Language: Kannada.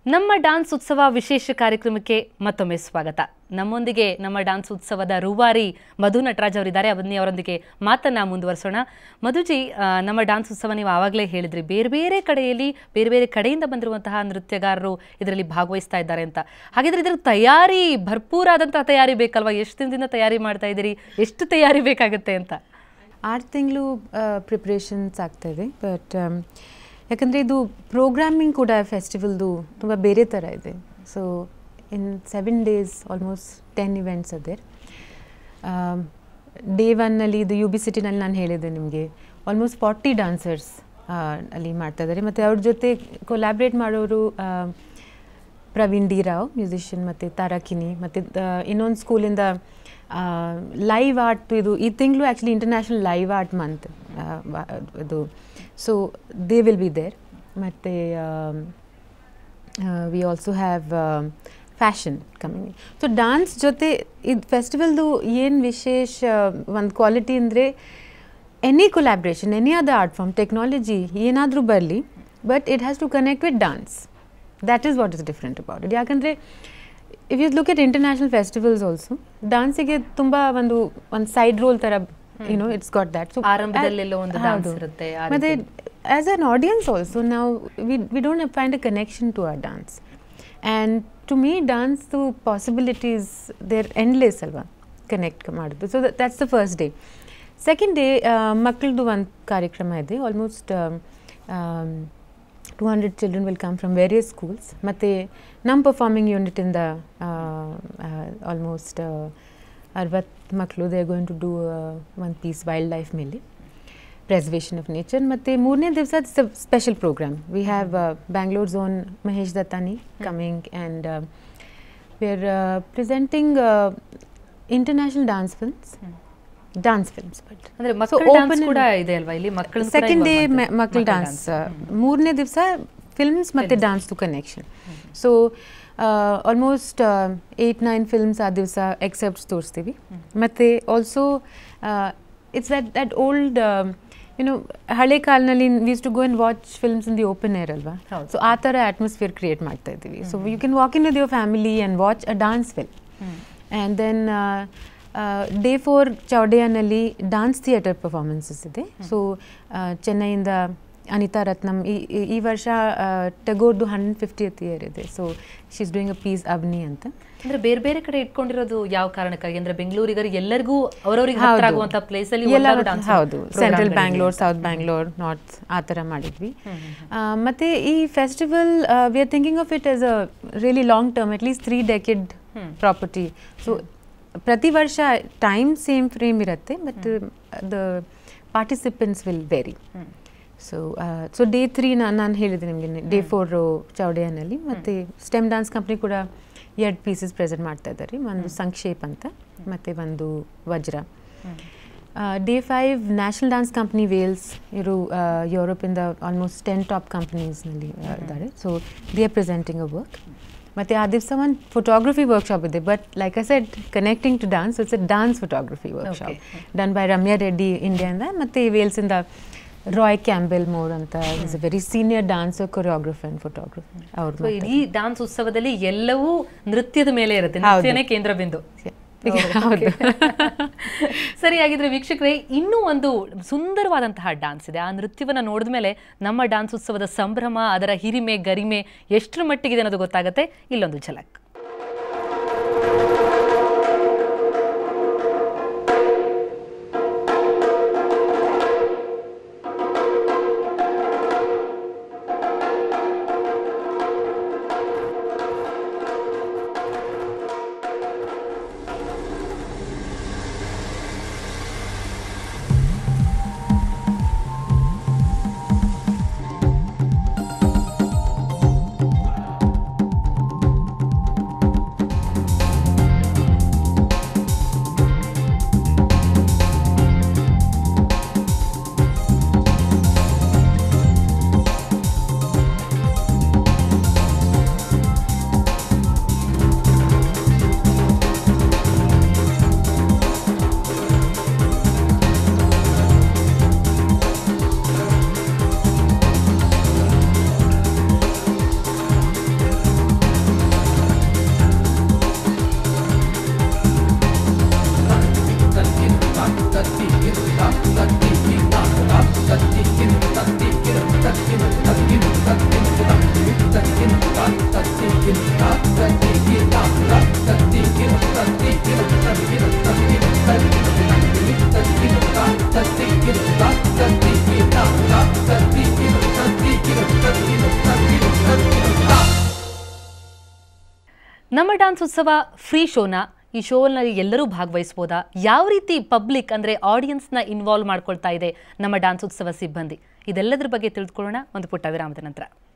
ನಮ್ಮ ಡಾನ್ಸ್ ಉತ್ಸವ ವಿಶೇಷ ಕಾರ್ಯಕ್ರಮಕ್ಕೆ ಮತ್ತೊಮ್ಮೆ ಸ್ವಾಗತ ನಮ್ಮೊಂದಿಗೆ ನಮ್ಮ ಡಾನ್ಸ್ ಉತ್ಸವದ ರೂವಾರಿ ಮಧು ನಟರಾಜ್ ಅವರಿದ್ದಾರೆ ಬನ್ನಿ ಅವರೊಂದಿಗೆ ಮಾತನ್ನ ಮುಂದುವರಿಸೋಣ ಮಧುಜಿ ಆ, ನಮ್ಮ ಡಾನ್ಸ್ ಉತ್ಸವ ನೀವು ಆವಾಗಲೇ ಹೇಳಿದ್ರಿ ಬೇರೆ ಬೇರೆ ಕಡೆಯಲ್ಲಿ ಬೇರೆ ಬೇರೆ ಕಡೆಯಿಂದ ಬಂದಿರುವಂತಹ ನೃತ್ಯಗಾರರು ಇದರಲ್ಲಿ ಭಾಗವಹಿಸ್ತಾ ಇದ್ದಾರೆ ಅಂತ ಹಾಗಿದ್ರೆ ಇದ್ರ ತಯಾರಿ ಭರ್ಪೂರಾದಂತಹ ತಯಾರಿ ಬೇಕಲ್ವಾ ಎಷ್ಟು ದಿನದಿಂದ ತಯಾರಿ ಮಾಡ್ತಾ ಇದ್ದೀರಿ ಎಷ್ಟು ತಯಾರಿ ಬೇಕಾಗುತ್ತೆ ಅಂತ ಆರು ತಿಂಗಳು ಪ್ರಿಪ್ರೇಷನ್ಸ್ ಆಗ್ತಾಯಿದೆ ಬಟ್ ಯಾಕಂದರೆ ಇದು ಪ್ರೋಗ್ರಾಮಿಂಗ್ ಕೂಡ ಫೆಸ್ಟಿವಲ್ದು ತುಂಬ ಬೇರೆ ಥರ ಇದೆ so in seven days almost ten events ಅದೇ ಡೇ ಒನ್ನಲ್ಲಿ ಇದು ಯು ಬಿ ಸಿಟಿನಲ್ಲಿ ನಾನು ಹೇಳಿದೆ ನಿಮಗೆ ಆಲ್ಮೋಸ್ಟ್ ಫಾರ್ಟಿ ಡಾನ್ಸರ್ಸ್ ಅಲ್ಲಿ ಮಾಡ್ತಾ ಇದ್ದಾರೆ ಮತ್ತು ಅವ್ರ ಜೊತೆ ಕೊಲ್ಯಾಬ್ರೇಟ್ ಮಾಡೋರು ಆ, ಪ್ರವೀಣ್ ಡಿ ರಾವ್ ಮ್ಯೂಸಿಷಿಯನ್ ಮತ್ತು ತಾರಾಕಿನಿ ಮತ್ತು ಇನ್ನೊಂದು ಸ್ಕೂಲಿಂದ ಲೈವ್ ಆರ್ಟ್ ಇದು ಈ ತಿಂಗಳು actually international live art month ಇದು so they will be there ಮತ್ತು we also have fashion coming so dance ಜೊತೆ ಇದು ಫೆಸ್ಟಿವಲ್ದು ಏನು ವಿಶೇಷ ಒಂದು ಕ್ವಾಲಿಟಿ ಅಂದರೆ any collaboration any other art form technology ಏನಾದರೂ ಬರಲಿ but it has to connect with dance that is what is different about it ಯಾಕಂದರೆ if you look at international festivals also ಡಾನ್ಸಿಗೆ ತುಂಬ ಒಂದು ಒಂದು ಸೈಡ್ ರೋಲ್ ಥರ you know it's got that so ಆರಂಭದಲ್ಲೆಲ್ಲೋ ಒಂದು dance ಇರುತ್ತೆ, ಆ ಮತ್ತೆ ರೀತಿ. ಆಸ್ ಅನ್ ಆಡಿಯನ್ಸ್ ಆಲ್ಸೋ ನಾವು we we don't find a connection to our dance and to me ಡಾನ್ಸ್ದು ಪಾಸಿಬಿಲಿಟೀಸ್ ದೇರ್ ಎಂಡ್ಲೆಸ್ ಅಲ್ವಾ ಕನೆಕ್ಟ್ ಮಾಡೋದು so that's the first day second day ಮಕ್ಕಳದು ಒಂದು ಕಾರ್ಯಕ್ರಮ ಇದೆ almost two hundred children will come from various schools ಮತ್ತು ನಮ್ಮ ಪರ್ಫಾರ್ಮಿಂಗ್ ಯೂನಿಟಿಂದ ಆಲ್ಮೋಸ್ಟ್ ಅರವತ್ತು ಮಕ್ಕಳು they going to do one piece wild life ಮೇಲೆ ಪ್ರೆಸರ್ವೇಷನ್ ಆಫ್ ನೇಚರ್ ಮತ್ತು ಮೂರನೇ ದಿವಸ special program we have Bangalore zone Mahesh Dattani coming and we are presenting international dance films dance films but ಅಂದ್ರೆ So, ಮಕ್ಕಳ open ಡಾನ್ಸ್ in- ಕೂಡ ಇದೆ ಅಲ್ವಾ ಇಲ್ಲಿ ಮಕ್ಕಳ ಸೆಕೆಂಡ್ ಡೇ ಮಕ್ಕಳ ಡಾನ್ಸ್ ಮೂರನೇ ದಿವಸ ಫಿಲ್ಮ್ಸ್ ಮತ್ತು ಡಾನ್ಸ್ದು connection so almost eight nine films ಆ ದಿವಸ ಎಕ್ಸೆಪ್ಟ್ಸ್ ತೋರಿಸ್ತೀವಿ ಮತ್ತು also it's that that old you know ಹಳೆ ಕಾಲದಲ್ಲಿ we used to go and watch films in the open air ಅಲ್ವಾ ಹೌದು. ಸೊ ಆ ಥರ ಅಟ್ಮಾಸ್ಫಿಯರ್ ಕ್ರಿಯೇಟ್ ಮಾಡ್ತಾ ಇದ್ದೀವಿ so you can walk in with your family and watch a dance film and then day four ಚೌಡೆಯನಲ್ಲಿ ಡಾನ್ಸ್ ಥಿಯೇಟರ್ ಪರ್ಫಾರ್ಮೆನ್ಸಸ್ ಇದೆ ಸೊ ಚೆನ್ನೈಯಿಂದ ಅನಿತಾ ರತ್ನಂ ಈ ಈ- ಈ ವರ್ಷ ಟಗೋರ್ದು ಹಂಡ್ರೆಡ್ ಫಿಫ್ಟಿಯತ್ ಇಯರ್ ಇದೆ so she is doing a piece ಅಬ್ನಿ ಅಂತ ಅಂದ್ರೆ ಬೇರೆ ಬೇರೆ ಕಡೆ ಇಟ್ಕೊಂಡಿರೋದು ಯಾವ ಕಾರಣಕ್ಕಾಗಿ ಅಂದ್ರೆ ಬೆಂಗಳೂರಿಗರಿಗೆ ಎಲ್ಲರಿಗೂ ಅವರವರಿಗೆ ಹತ್ರ ಆಗುವಂತ ಪ್ಲೇಸ್ ಅಲ್ಲಿ ಎಲ್ಲ ಒಂದಾದ್ರು dance ಹೌದು program ಸೆಂಟ್ರಲ್ ಗಳಿದೆ. ಬ್ಯಾಂಗ್ಳೂರ್ ಸೌತ್ ಬ್ಯಾಂಗ್ಳೂರ್ ನಾರ್ತ್ ಆ ಥರ ಮಾಡಿದ್ವಿ ಆ, ಮತ್ತೆ ಈ festival we are thinking of it as a really long term at least three decade property so ಪ್ರತಿ ವರ್ಷ ಟೈಮ್ ಸೇಮ್ ಫ್ರೇಮ್ ಇರುತ್ತೆ but the participants will very so so day three ನಾನು ನಾನು ಹೇಳಿದೆ ನಿಮಗೆ ಡೇ ಫೋರ್ ಚೌಡೆಯನಲ್ಲಿ ಮತ್ತು ಸ್ಟೆಮ್ ಡಾನ್ಸ್ ಕಂಪ್ನಿ ಕೂಡ ಎರಡು ಪೀಸಸ್ ಪ್ರೆಸೆಂಟ್ ಮಾಡ್ತಾ ಇದ್ದಾರೆ ಒಂದು ಸಂಕ್ಷೇಪ್ ಅಂತ ಮತ್ತು ಒಂದು ವಜ್ರ day five national dance company Wales ಇವರು ಯುರೋಪಿಂದ ಆಲ್ಮೋಸ್ಟ್ ಟೆನ್ ಟಾಪ್ ಕಂಪ್ನೀಸ್ನಲ್ಲಿ ಇದ್ದಾರೆ so they are presenting a work ಮತ್ತು ಆ ದಿವಸ ಒಂದು ಫೋಟೋಗ್ರಫಿ ವರ್ಕ್ಶಾಪ್ ಇದೆ but like I said connecting to dance it's a dance photography workshop done by Ramya Reddy ಇಂಡಿಯಾಯಿಂದ ಮತ್ತು ವೇಲ್ಸಿಂದ ರಾಯ್ ಕ್ಯಾಂಬೆಲ್ ಮೋರ್ ಅಂತ is a very senior dancer choreographer and photographer So, ಅವ್ರು ಇಡೀ ಡಾನ್ಸ್ ಉತ್ಸವದಲ್ಲಿ ಎಲ್ಲವೂ ನೃತ್ಯದ ಮೇಲೆ ಇರುತ್ತೆ ಹೌದು. ನೃತ್ಯನೇ ಕೇಂದ್ರ ಬಿಂದು ಹೌದು ಸರಿ ಹಾಗಿದ್ರೆ ವೀಕ್ಷಕರೇ ಇನ್ನೂ ಒಂದು ಸುಂದರವಾದಂತಹ ಡಾನ್ಸ್ ಇದೆ ಆ ನೃತ್ಯವನ್ನ ನೋಡಿದ ಮೇಲೆ ನಮ್ಮ ಡಾನ್ಸ್ ಉತ್ಸವದ ಸಂಭ್ರಮ ಅದರ ಹಿರಿಮೆ ಗರಿಮೆ ಎಷ್ಟರ ಮಟ್ಟಿಗಿದೆ ಅನ್ನೋದು ಗೊತ್ತಾಗುತ್ತೆ ಇಲ್ಲೊಂದು ಝಲಕ್ ಡಾನ್ಸ್ ಉತ್ಸವ ಫ್ರೀ ಶೋನ ಈ ಶೋನಲ್ಲಿ ಎಲ್ಲರೂ ಭಾಗವಹಿಸ್ಬೋದಾ ಯಾವ ರೀತಿ ಪಬ್ಲಿಕ್ ಅಂದರೆ ಆಡಿಯನ್ಸ್ನ ಇನ್ವಾಲ್ವ್ ಮಾಡ್ಕೊಳ್ತಾ ಇದೆ ನಮ್ಮ ಡಾನ್ಸ್ ಉತ್ಸವ ಸಿಬ್ಬಂದಿ ಇದೆಲ್ಲದರ ಬಗ್ಗೆ ತಿಳಿದುಕೊಳ್ಳೋಣ ಒಂದು ಪುಟ್ಟ ವಿರಾಮದ ನಂತರ